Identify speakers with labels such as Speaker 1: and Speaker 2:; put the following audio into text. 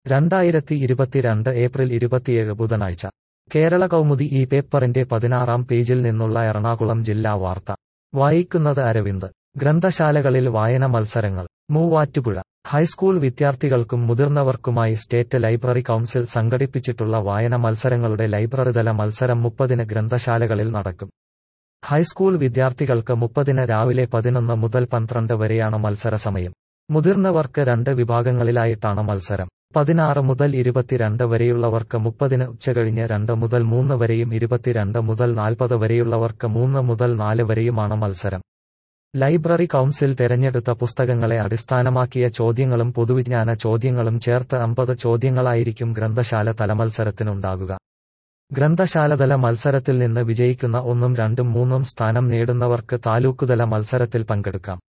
Speaker 1: രണ്ടായിരത്തി ഇരുപത്തിരണ്ട് ഏപ്രിൽ ഇരുപത്തിയേഴ് ബുധനാഴ്ച കേരള കൗമുദി ഈ പേപ്പറിന്റെ പതിനാറാം പേജിൽ നിന്നുള്ള എറണാകുളം ജില്ലാ വാർത്ത വായിക്കുന്നത് അരവിന്ദ് ഗ്രന്ഥശാലകളിൽ വായന മത്സരങ്ങൾ മൂവാറ്റുപുഴ ഹൈസ്കൂൾ വിദ്യാർത്ഥികൾക്കും മുതിർന്നവർക്കുമായി സ്റ്റേറ്റ് ലൈബ്രറി കൗൺസിൽ സംഘടിപ്പിച്ചിട്ടുള്ള വായന മത്സരങ്ങളുടെ ലൈബ്രറിതല മത്സരം മുപ്പതിന് ഗ്രന്ഥശാലകളിൽ നടക്കും ഹൈസ്കൂൾ വിദ്യാർത്ഥികൾക്ക് മുപ്പതിന് രാവിലെ പതിനൊന്ന് മുതൽ പന്ത്രണ്ട് വരെയാണ് മത്സര സമയം മുതിർന്നവർക്ക് രണ്ട് വിഭാഗങ്ങളിലായിട്ടാണ് മത്സരം പതിനാറ് മുതൽ ഇരുപത്തിരണ്ട് വരെയുള്ളവർക്ക് മുപ്പതിന് ഉച്ചകഴിഞ്ഞ് രണ്ട് മുതൽ മൂന്ന് വരെയും ഇരുപത്തിരണ്ട് മുതൽ നാൽപ്പത് വരെയുള്ളവർക്ക് മൂന്ന് മുതൽ നാല് വരെയുമാണ് മത്സരം ലൈബ്രറി കൗൺസിൽ തെരഞ്ഞെടുത്ത പുസ്തകങ്ങളെ അടിസ്ഥാനമാക്കിയ ചോദ്യങ്ങളും പൊതുവിജ്ഞാന ചോദ്യങ്ങളും ചേർത്ത് അമ്പത് ചോദ്യങ്ങളായിരിക്കും ഗ്രന്ഥശാല തലമത്സരത്തിനുണ്ടാകുക ഗ്രന്ഥശാലതല മത്സരത്തിൽ നിന്ന് വിജയിക്കുന്ന ഒന്നും രണ്ടും മൂന്നും സ്ഥാനം നേടുന്നവർക്ക് താലൂക്കുതല മത്സരത്തിൽ പങ്കെടുക്കാം